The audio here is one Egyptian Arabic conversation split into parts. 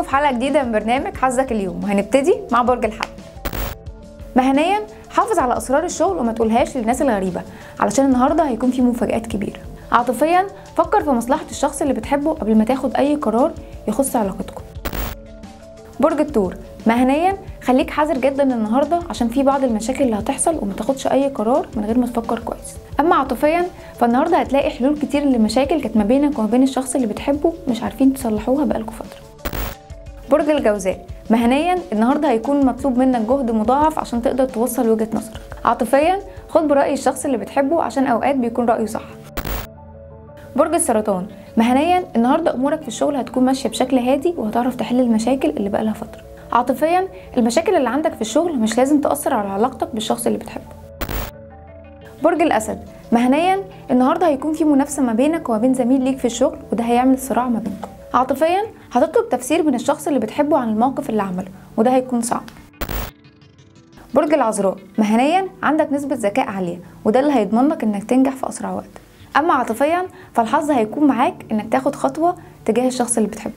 في حلقه جديده من برنامج حظك اليوم وهنبتدي مع برج الحمل مهنيا حافظ على اسرار الشغل وما تقولهاش للناس الغريبه علشان النهارده هيكون في مفاجآت كبيره عاطفيا فكر في مصلحه الشخص اللي بتحبه قبل ما تاخد اي قرار يخص علاقتكم برج الثور مهنيا خليك حذر جدا النهارده عشان في بعض المشاكل اللي هتحصل وما تاخدش اي قرار من غير ما تفكر كويس اما عاطفيا فالنهارده هتلاقي حلول كتير لمشاكل كانت ما بينك وما بين الشخص اللي بتحبه مش عارفين تصلحوها بقالكوا فتره برج الجوزاء مهنيا النهارده هيكون مطلوب منك جهد مضاعف عشان تقدر توصل وجهه نظرك عاطفيا خد براي الشخص اللي بتحبه عشان اوقات بيكون رايه صح برج السرطان مهنيا النهارده امورك في الشغل هتكون ماشيه بشكل هادي وهتعرف تحل المشاكل اللي بقالها فتره عاطفيا المشاكل اللي عندك في الشغل مش لازم تاثر على علاقتك بالشخص اللي بتحبه برج الاسد مهنيا النهارده هيكون في منافسه ما بينك وما بين زميل ليك في الشغل وده هيعمل صراع ما بينكم عاطفيا هتطلب تفسير من الشخص اللي بتحبه عن الموقف اللي عمله وده هيكون صعب برج العذراء مهنيا عندك نسبة ذكاء عالية وده اللي هيضمن لك انك تنجح في اسرع وقت اما عاطفيا فالحظ هيكون معاك انك تاخد خطوة تجاه الشخص اللي بتحبه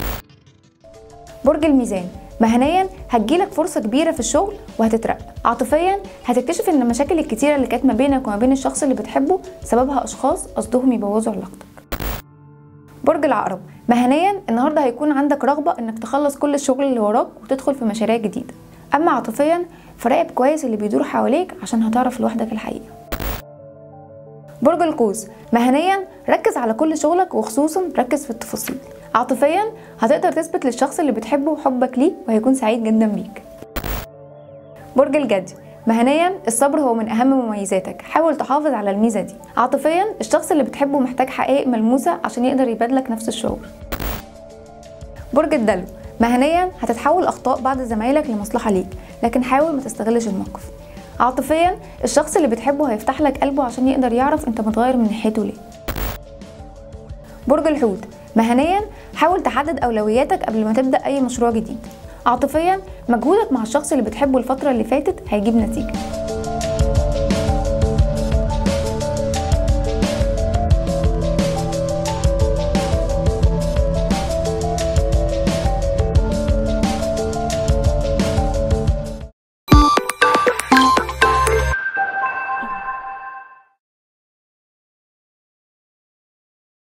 برج الميزان مهنيا هتجيلك فرصة كبيرة في الشغل وهتترقى عاطفيا هتكتشف ان المشاكل الكتيرة اللي كانت ما بينك وما بين الشخص اللي بتحبه سببها اشخاص قصدهم يبوظوا علاقتك برج العقرب مهنيا النهارده هيكون عندك رغبة انك تخلص كل الشغل اللي وراك وتدخل في مشاريع جديدة اما عاطفيا فراقب كويس اللي بيدور حواليك عشان هتعرف لوحدك الحقيقة برج القوس مهنيا ركز على كل شغلك وخصوصا ركز في التفاصيل عاطفيا هتقدر تثبت للشخص اللي بتحبه حبك ليه وهيكون سعيد جدا بيك برج الجدي مهنيا الصبر هو من اهم مميزاتك حاول تحافظ على الميزه دي عاطفيا الشخص اللي بتحبه محتاج حقائق ملموسه عشان يقدر يبادلك نفس الشعور برج الدلو مهنيا هتتحول اخطاء بعض زمايلك لمصلحه ليك لكن حاول ما تستغلش الموقف عاطفيا الشخص اللي بتحبه هيفتح لك قلبه عشان يقدر يعرف انت متغير من ناحيته ليه برج الحوت مهنيا حاول تحدد اولوياتك قبل ما تبدا اي مشروع جديد عاطفيا مجهودك مع الشخص اللي بتحبه الفتره اللي فاتت هيجيب نتيجه